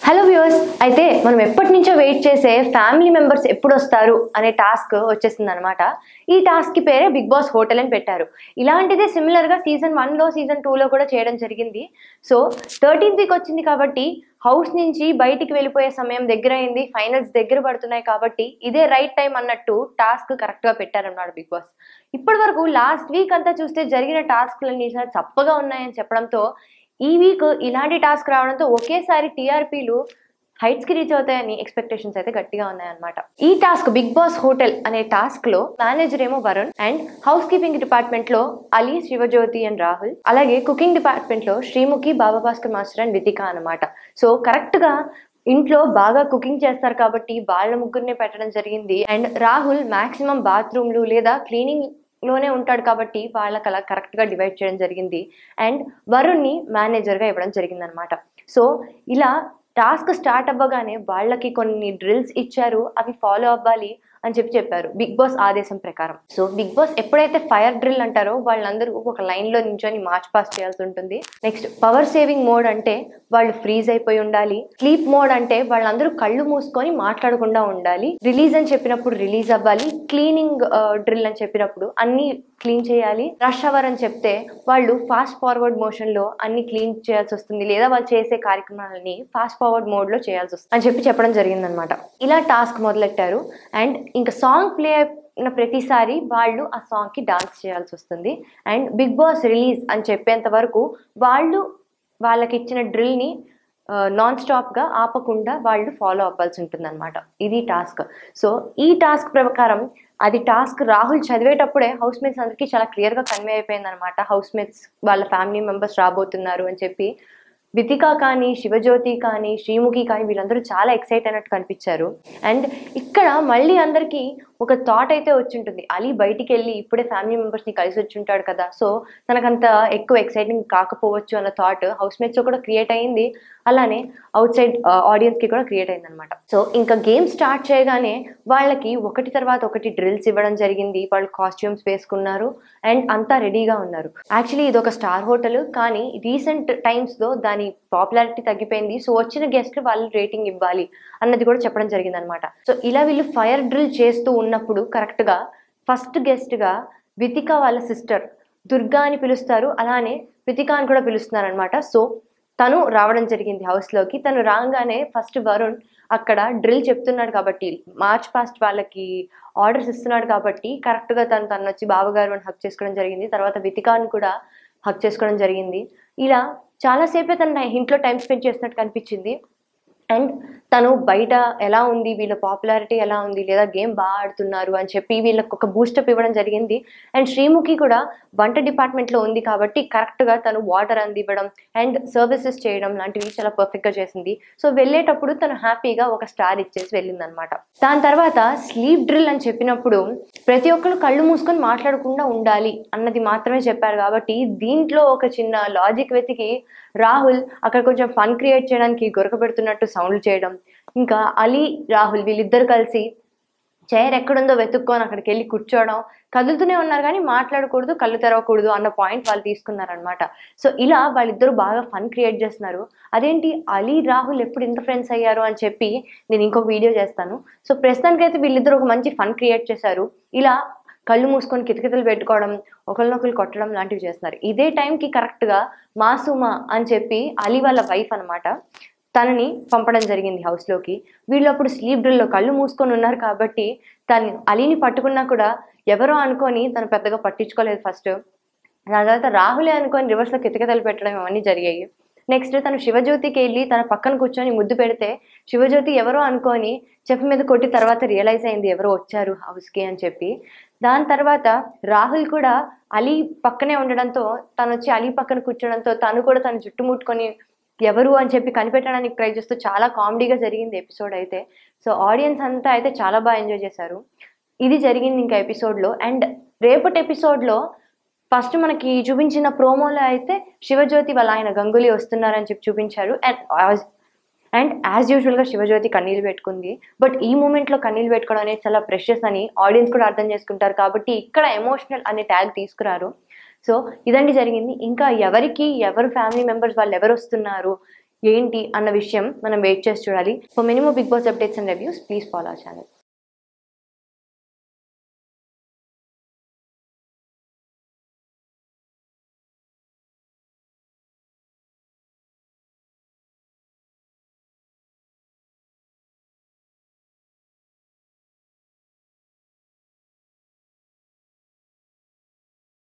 hello viewers అయితే మనం ఎప్పటి నుంచో వెయిట్ చేసే ఫ్యామిలీ మెంబర్స్ ఎప్పుడు వస్తారు అనే టాస్క్ వచ్చేసింది అనమాట ఈ టాస్క్ కి పేరే బిగ్ బాస్ హోటల్ అని పెట్టారు ఇలాంటిదే సిమిలర్ గా సీజన్ వన్ లో సీజన్ టూ లో కూడా చేయడం జరిగింది సో థర్టీన్త్ వీక్ వచ్చింది కాబట్టి హౌస్ నుంచి బయటికి వెళ్ళిపోయే సమయం దగ్గర అయింది ఫైనల్స్ దగ్గర పడుతున్నాయి కాబట్టి ఇదే రైట్ టైం అన్నట్టు టాస్క్ కరెక్ట్ గా పెట్టారన్నమాట బిగ్ బాస్ ఇప్పటి వరకు లాస్ట్ వీక్ అంతా చూస్తే జరిగిన టాస్క్లన్నీ చాలా చప్పగా ఉన్నాయని చెప్పడంతో ఈ వీక్ ఇలాంటి టాస్క్ రావడంతో ఒకేసారి టీఆర్పీలు హైట్స్ కి రీచ్ అవుతాయని ఎక్స్పెక్టేషన్స్ అయితే గట్టిగా ఉన్నాయన్నమాట ఈ టాస్క్ బిగ్ బాస్ హోటల్ అనే టాస్క్ లో మేనేజర్ ఏమో Varun and housekeeping department లో అలీ శివజ్యోతి అండ్ రాహుల్ అలాగే కుకింగ్ డిపార్ట్మెంట్ లో శ్రీముఖి బాబా భాస్కర్ మాస్టర్ అండ్ వితిక అనమాట సో కరెక్ట్ గా ఇంట్లో బాగా కుకింగ్ చేస్తారు కాబట్టి వాళ్ళ ముగ్గురిని పెట్టడం జరిగింది అండ్ రాహుల్ మాక్సిమం బాత్రూమ్లు లేదా క్లీనింగ్ లోనే ఉంటాడు కాబట్టి వాళ్ళకి అలా కరెక్ట్ గా డివైడ్ చేయడం జరిగింది అండ్ వరుణ్ని మేనేజర్ గా ఇవ్వడం జరిగింది అనమాట సో ఇలా టాస్క్ స్టార్ట్ అవ్వగానే వాళ్ళకి కొన్ని డ్రిల్స్ ఇచ్చారు అవి ఫాలో అవ్వాలి అని చెప్పి చెప్పారు బిగ్ బాస్ ఆదేశం ప్రకారం సో బిగ్ బాస్ ఎప్పుడైతే ఫైర్ డ్రిల్ అంటారో వాళ్ళందరూ ఒక లైన్ లో నించొని మార్చ్ పాస్ చేయాల్సి ఉంటుంది నెక్స్ట్ పవర్ సేవింగ్ మోడ్ అంటే వాళ్ళు ఫ్రీజ్ అయిపోయి ఉండాలి స్లీప్ మోడ్ అంటే వాళ్ళందరూ కళ్ళు మూసుకొని మాట్లాడకుండా ఉండాలి రిలీజ్ అని చెప్పినప్పుడు రిలీజ్ అవ్వాలి క్లీనింగ్ డ్రిల్ అని చెప్పినప్పుడు అన్ని క్లీన్ చేయాలి రష్ అవర్ అని చెప్తే వాళ్ళు ఫాస్ట్ ఫార్వర్డ్ మోషన్ లో అన్ని క్లీన్ చేయాల్సి వస్తుంది లేదా వాళ్ళు చేసే కార్యక్రమాలని ఫాస్ట్ ఫార్వర్డ్ మోడ్ లో చేయాల్సి వస్తుంది అని చెప్పి చెప్పడం జరిగిందనమాట ఇలా టాస్క్ మొదలెట్టారు అండ్ ఇంకా సాంగ్ ప్లే అయిన ప్రతిసారి వాళ్ళు ఆ సాంగ్ కి డాన్స్ చేయాల్సి వస్తుంది అండ్ బిగ్ బాస్ రిలీజ్ అని చెప్పేంత వరకు వాళ్ళు వాళ్ళకి ఇచ్చిన డ్రిల్ ని నాన్ స్టాప్ గా ఆపకుండా వాళ్ళు ఫాలో అవ్వాల్సి ఉంటుంది అనమాట ఇది టాస్క్ సో ఈ టాస్క్ ప్రకారం అది టాస్క్ రాహుల్ చదివేటప్పుడే హౌస్ మేట్స్ అందరికీ చాలా క్లియర్ గా కన్వే అయిపోయింది అనమాట హౌస్ మేట్స్ వాళ్ళ ఫ్యామిలీ మెంబర్స్ రాబోతున్నారు అని చెప్పి వితిక కానీ శివజ్యోతి కానీ శ్రీముఖి కానీ వీళ్ళందరూ చాలా ఎక్సైట్ అయినట్టు కనిపించారు అండ్ ఇక్కడ మళ్ళీ అందరికీ ఒక థాట్ అయితే వచ్చి ఉంటుంది అలీ బయటికి వెళ్ళి ఇప్పుడే ఫ్యామిలీ మెంబర్స్ ని కలిసి వచ్చి ఉంటాడు కదా సో తనకంత ఎక్కువ ఎక్సైటింగ్ కాకపోవచ్చు అన్న థాట్ హౌస్ మేట్స్ కూడా క్రియేట్ అయింది అలానే అవుట్ సైడ్ ఆడియన్స్ కి కూడా క్రియేట్ అయింది అనమాట సో ఇంకా గేమ్ స్టార్ట్ చేయగానే వాళ్ళకి ఒకటి తర్వాత ఒకటి డ్రిల్స్ ఇవ్వడం జరిగింది వాళ్ళు కాస్ట్యూమ్స్ వేసుకున్నారు అండ్ అంతా రెడీగా ఉన్నారు యాక్చువల్లీ ఇది ఒక స్టార్ హోటల్ కానీ రీసెంట్ టైమ్స్ లో దాని పాపులారిటీ తగ్గిపోయింది సో వచ్చిన గెస్ట్ వాళ్ళు రేటింగ్ ఇవ్వాలి అన్నది కూడా చెప్పడం జరిగింది అనమాట సో ఇలా వీళ్ళు ఫైర్ డ్రిల్ చేస్తూ ఉన్నప్పుడు కరెక్ట్ గా ఫస్ట్ గెస్ట్ గా వితిక వాళ్ళ సిస్టర్ దుర్గా అని పిలుస్తారు అలానే వితిక అని కూడా పిలుస్తున్నారు అనమాట సో తను రావడం జరిగింది హౌస్ లోకి తను రాగానే ఫస్ట్ వరుణ్ అక్కడ డ్రిల్ చెప్తున్నాడు కాబట్టి మార్చ్ పాస్ట్ వాళ్ళకి ఆర్డర్స్ ఇస్తున్నాడు కాబట్టి కరెక్ట్ గా తను తను వచ్చి బావగారు అని హక్ చేసుకోవడం జరిగింది తర్వాత వితికాని కూడా హక్ చేసుకోవడం జరిగింది ఇలా చాలాసేపే తన ఇంట్లో టైం స్పెండ్ చేసినట్టు కనిపించింది అండ్ తను బయట ఎలా ఉంది వీళ్ళ పాపులారిటీ ఎలా ఉంది లేదా గేమ్ బాగా ఆడుతున్నారు అని చెప్పి వీళ్ళకి ఒక బూస్టప్ ఇవ్వడం జరిగింది అండ్ శ్రీముఖి కూడా వంట డిపార్ట్మెంట్లో ఉంది కాబట్టి కరెక్ట్గా తను వాటర్ అందివ్వడం అండ్ సర్వీసెస్ చేయడం లాంటివి చాలా పర్ఫెక్ట్గా చేసింది సో వెళ్ళేటప్పుడు తను హ్యాపీగా ఒక స్టార్ ఇచ్చేసి వెళ్ళింది అనమాట దాని తర్వాత స్లీప్ డ్రిల్ అని చెప్పినప్పుడు ప్రతి ఒక్కరు కళ్ళు మూసుకొని మాట్లాడకుండా ఉండాలి అన్నది మాత్రమే చెప్పారు కాబట్టి దీంట్లో ఒక చిన్న లాజిక్ వెతికి రాహుల్ అక్కడ కొంచెం ఫన్ క్రియేట్ చేయడానికి గొరక పెడుతున్నట్టు సౌండ్లు చేయడం ఇంకా అలీ రాహుల్ వీళ్ళిద్దరు కలిసి చైర్ ఎక్కడుందో వెతుక్కొని అక్కడికి వెళ్ళి కూర్చోవడం కదులుతూనే ఉన్నారు కానీ మాట్లాడకూడదు కళ్ళు తెరవకూడదు అన్న పాయింట్ వాళ్ళు తీసుకున్నారనమాట సో ఇలా వాళ్ళిద్దరూ బాగా ఫన్ క్రియేట్ చేస్తున్నారు అదేంటి అలీ రాహుల్ ఎప్పుడు ఇంత ఫ్రెండ్స్ అయ్యారు అని చెప్పి నేను ఇంకొక వీడియో చేస్తాను సో ప్రస్తుతానికైతే వీళ్ళిద్దరు ఒక మంచి ఫన్ క్రియేట్ చేశారు ఇలా కళ్ళు మూసుకొని కితకితలు పెట్టుకోవడం ఒకరినొకరు కొట్టడం లాంటివి చేస్తున్నారు ఇదే టైంకి కరెక్ట్గా మాసుమా అని చెప్పి అలీ వాళ్ళ వైఫ్ అనమాట తనని పంపడం జరిగింది హౌస్లోకి వీళ్ళు అప్పుడు స్లీప్ డ్రిల్లో కళ్ళు మూసుకొని ఉన్నారు కాబట్టి తను అలీని పట్టుకున్నా కూడా ఎవరో అనుకొని తను పెద్దగా పట్టించుకోలేదు ఫస్ట్ దాని తర్వాత రాహులే అనుకొని రివర్స్లో కితకితలు పెట్టడం ఇవన్నీ జరిగాయి నెక్స్ట్ తను శివజ్యోతికి వెళ్ళి తన పక్కన కూర్చొని ముద్దు పెడితే శివజ్యోతి ఎవరో అనుకొని చెప్పు మీద కొట్టి తర్వాత రియలైజ్ అయింది ఎవరో వచ్చారు హౌస్కి అని చెప్పి దాని తర్వాత రాహుల్ కూడా అలీ పక్కనే ఉండడంతో తను వచ్చి అలీ పక్కన కూర్చోడంతో తను కూడా తను చుట్టుముట్టుకొని ఎవరు అని చెప్పి కనిపెట్టడానికి ట్రై చేస్తూ చాలా కామెడీగా జరిగింది ఎపిసోడ్ అయితే సో ఆడియన్స్ అంతా అయితే చాలా బాగా ఎంజాయ్ చేశారు ఇది జరిగింది ఇంకా ఎపిసోడ్లో అండ్ రేపటి ఎపిసోడ్లో ఫస్ట్ మనకి చూపించిన ప్రోమోలో అయితే శివజ్యోతి వాళ్ళ ఆయన గంగులీ వస్తున్నారని చెప్పి చూపించారు అండ్ అండ్ యాజ్ యూజువల్గా శివజ్యోతి కన్నీళ్ళు పెట్టుకుంది బట్ ఈ మూమెంట్లో కన్నీళ్ళు పెట్టుకోవడం అనేది చాలా ప్రెషియస్ అని ఆడియన్స్ కూడా అర్థం చేసుకుంటారు కాబట్టి ఇక్కడ ఎమోషనల్ అనే ట్యాగ్ తీసుకురారు సో ఇదండి జరిగింది ఇంకా ఎవరికి ఎవరు ఫ్యామిలీ మెంబర్స్ వాళ్ళు ఎవరు వస్తున్నారు ఏంటి అన్న విషయం మనం వెయిట్ చేసి చూడాలి for minimum big boss updates and reviews please follow channel